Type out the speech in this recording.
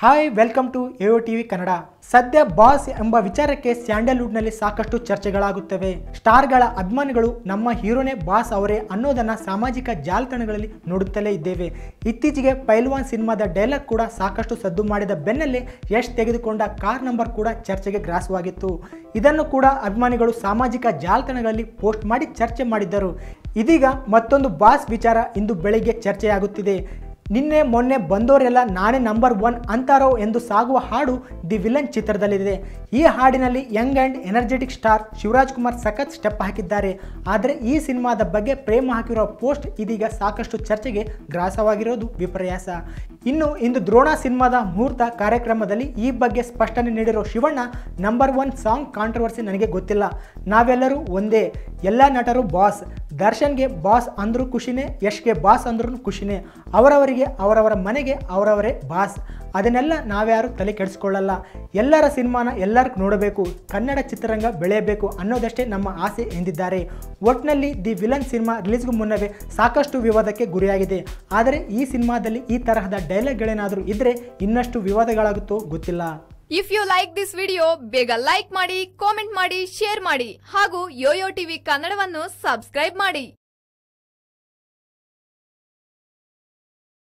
hi welcome to AO TV Kannada ಸದ್ಯ boss ಎಂಬ ವಿಚಾರಕ್ಕೆ ಸ್ಯಾಂಡಲ್ವುಡ್ನಲ್ಲಿ ಸಾಕಷ್ಟು ಚರ್ಚೆಗಳಾಗುತ್ತವೆ ಸ್ಟಾರ್ಗಳ ಅಭಿಮಾನಿಗಳು ನಮ್ಮ ಹೀರೋನೇ ಬಾಸ್ ಅವರೇ ಅನ್ನೋದನ್ನ ಸಾಮಾಜಿಕ ಜಾಲತಾಣಗಳಲ್ಲಿ ನೋಡುತ್ತಲೇ ಇದ್ದೇವೆ ಇತ್ತೀಚೆಗೆ ಪೈಲ್ವಾನ್ ಸಿನಿಮಾದ ಡೈಲಾಗ್ ಕೂಡ ಸಾಕಷ್ಟು ಸದ್ದು ಮಾಡಿದ ಬೆನ್ನಲ್ಲೇ ಯಶ್ ತೆಗೆದುಕೊಂಡ ಕಾರ್ ನಂಬರ್ ಕೂಡ ಚರ್ಚೆಗೆ ಗ್ರಾಸವಾಗಿತ್ತು ಇದನ್ನು ಕೂಡ ಅಭಿಮಾನಿಗಳು ಸಾಮಾಜಿಕ ಜಾಲತಾಣಗಳಲ್ಲಿ ಪೋಸ್ಟ್ ಮಾಡಿ ಚರ್ಚೆ ಮಾಡಿದ್ದರು ಇದೀಗ ಮತ್ತೊಂದು ಬಾಸ್ ವಿಚಾರ ಇಂದು ಬೆಳಿಗ್ಗೆ ಚರ್ಚೆಯಾಗುತ್ತಿದೆ ನಿನ್ನೆ ಮೊನ್ನೆ ಬಂದವರೆಲ್ಲ ನಾನೇ ನಂಬರ್ ಒನ್ ಅಂತಾರೋ ಎಂದು ಸಾಗುವ ಹಾಡು ದಿ ವಿಲನ್ ಚಿತ್ರದಲ್ಲಿದೆ ಈ ಹಾಡಿನಲ್ಲಿ young and energetic star Shivaraj Kumar ಸಖತ್ ಸ್ಟೆಪ್ ಹಾಕಿದ್ದಾರೆ ಆದರೆ ಈ ಸಿನಿಮಾದ ಬಗ್ಗೆ ಪ್ರೇಮ ಹಾಕಿರೋ ಪೋಸ್ಟ್ ಇದೀಗ ಸಾಕಷ್ಟು ಚರ್ಚೆಗೆ ಗ್ರಾಸವಾಗಿರೋದು ವಿಪರ್ಯಾಸ ಇನ್ನು ಇಂದು ದ್ರೋಣ ಸಿನಿಮಾದ ಮುಹೂರ್ತ ಕಾರ್ಯಕ್ರಮದಲ್ಲಿ ಈ ಬಗ್ಗೆ ಸ್ಪಷ್ಟನೆ ನೀಡಿರೋ Shivanna number one song controversy ನನಗೆ ಗೊತ್ತಿಲ್ಲ ನಾವೆಲ್ಲರೂ ಒಂದೇ ಎಲ್ಲ ನಟರು ಬಾಸ್ ದರ್ಶನ್ಗೆ ಬಾಸ್ ಅಂದ್ರೂ ಖುಷಿನೇ ಯಶ್ಗೆ ಬಾಸ್ ಅಂದ್ರೂ ಖುಷಿನೇ ಅವರವರಿಗೆ ಅವರವರ ಮನೆಗೆ ಅವರವರೇ ಬಾಸ್ ಅದನ್ನೆಲ್ಲ ನಾವ್ಯಾರು ತಲೆ ಕೆಡಿಸ್ಕೊಳ್ಳಲ್ಲ ಎಲ್ಲರ ಸಿನಿಮಾನ ಎಲ್ಲರೂ ನೋಡಬೇಕು ಕನ್ನಡ ಚಿತ್ರರಂಗ ಬೆಳೆಯಬೇಕು ಅನ್ನೋದಷ್ಟೇ ನಮ್ಮ ಆಸೆ ಎಂದಿದ್ದಾರೆ ಒಟ್ನಲ್ಲಿ ದಿ ವಿಲನ್ ಸಿನಿಮಾ ರಿಲೀಸ್ಗೂ ಮುನ್ನವೇ ಸಾಕಷ್ಟು ವಿವಾದಕ್ಕೆ ಗುರಿಯಾಗಿದೆ ಆದರೆ ಈ ಸಿನಿಮಾದಲ್ಲಿ ಈ ತರಹದ ಡೈಲಾಗ್ಗಳೇನಾದರೂ ಇದ್ದರೆ ಇನ್ನಷ್ಟು ವಿವಾದಗಳಾಗುತ್ತೋ ಗೊತ್ತಿಲ್ಲ if you like this video ಬೇಗ ಲೈಕ್ ಮಾಡಿ ಕಾಮೆಂಟ್ ಮಾಡಿ ಶೇರ್ ಮಾಡಿ ಹಾಗೂ ಯೋಯೋ ಟಿವಿ ಕನ್ನಡವನ್ನು ಸಬ್ಸ್ಕ್ರೈಬ್ ಮಾಡಿ